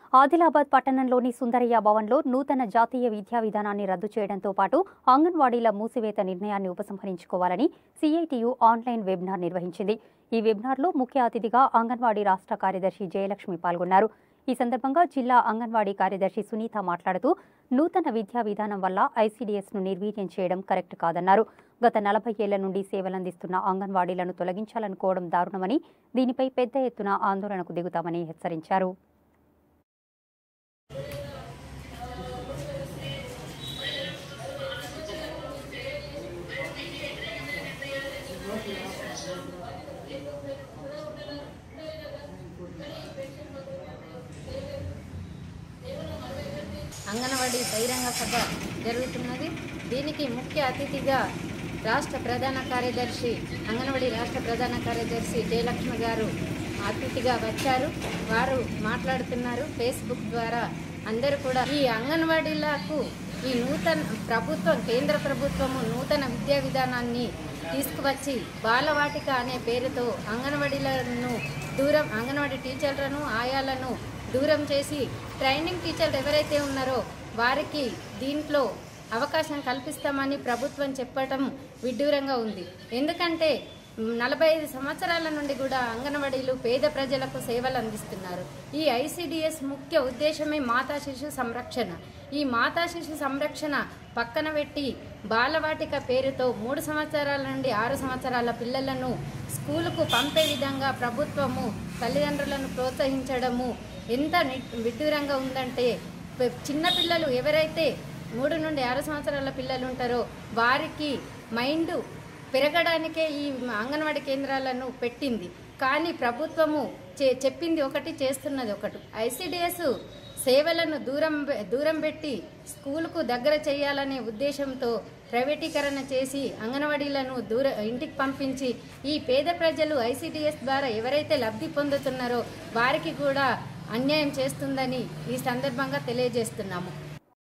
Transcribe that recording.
ఆదిలాబాద్ పట్టణంలోని సుందరయ్య భవన్లో నూతన జాతీయ విద్యా విధానాన్ని రద్దు చేయడంతో పాటు అంగన్వాడీల మూసివేత నిర్ణయాన్ని ఉపసంహరించుకోవాలని సిఐటియు ఆన్లైన్ వెబినార్ నిర్వహించింది ఈ వెబినార్లో ముఖ్య అతిథిగా అంగన్వాడీ రాష్ట్ర కార్యదర్శి జయలక్ష్మి పాల్గొన్నారు ఈ సందర్భంగా జిల్లా అంగన్వాడీ కార్యదర్శి సునీత మాట్లాడుతూ నూతన విద్యా విధానం వల్ల ఐసీడీఎస్ను నిర్వీర్యం చేయడం కరెక్ట్ కాదన్నారు గత నలభై ఏళ్ల నుండి సేవలందిస్తున్న అంగన్వాడీలను తొలగించాలనుకోవడం దారుణమని దీనిపై పెద్ద ఎత్తున ఆందోళనకు దిగుతామని హెచ్చరించారు అంగన్వాడీ బహిరంగ సభ జరుగుతున్నది దీనికి ముఖ్య అతిథిగా రాష్ట్ర ప్రధాన కార్యదర్శి అంగన్వాడీ రాష్ట్ర ప్రధాన కార్యదర్శి జయలక్ష్మి గారు అతిథిగా వచ్చారు వారు మాట్లాడుతున్నారు ఫేస్బుక్ ద్వారా అందరూ కూడా ఈ అంగన్వాడీలకు ఈ నూతన ప్రభుత్వం కేంద్ర ప్రభుత్వము నూతన విద్యా విధానాన్ని తీసుకువచ్చి బాలవాటిక అనే పేరుతో అంగన్వాడీలను దూరం అంగన్వాడీ టీచర్లను ఆయాలను దూరం చేసి ట్రైనింగ్ టీచర్లు ఎవరైతే ఉన్నారో వారికి దీంట్లో అవకాశం కల్పిస్తామని ప్రభుత్వం చెప్పడం విడ్డూరంగా ఉంది ఎందుకంటే నలభై ఐదు సంవత్సరాల నుండి కూడా అంగన్వాడీలు పేద ప్రజలకు సేవలు అందిస్తున్నారు ఈ ఐసిడిఎస్ ముఖ్య ఉద్దేశమే మాతా శిశు సంరక్షణ ఈ మాతా శిశు సంరక్షణ పక్కన పెట్టి బాలవాటిక పేరుతో మూడు సంవత్సరాల నుండి ఆరు సంవత్సరాల పిల్లలను స్కూలుకు పంపే విధంగా ప్రభుత్వము తల్లిదండ్రులను ప్రోత్సహించడము ఎంత ని- విడ్డూరంగా ఉందంటే పె- చిన్న పిల్లలు ఎవరైతే మూడు నుండి ఆరు సంవత్సరాల పిల్లలు ఉంటారో వారికి మైండ్ పెరగడానికే ఈ అంగన్వాడీ కేంద్రాలను పెట్టింది కానీ ప్రభుత్వము చే చెప్పింది ఒకటి చేస్తున్నది ఒకటి ఐసిడిఎస్ సేవలను దూరం పె- దూరం పెట్టి స్కూలుకు దగ్గర చేయాలనే ఉద్దేశంతో ప్రైవేటీకరణ చేసి అంగన్వాడీలను దూర ఇంటికి పంపించి ఈ పేద ప్రజలు ఐసిడిఎస్ ద్వారా ఎవరైతే లబ్ధి పొందుతున్నారో వారికి కూడా అన్యాయం చేస్తుందని ఈ సందర్భంగా తెలియజేస్తున్నాము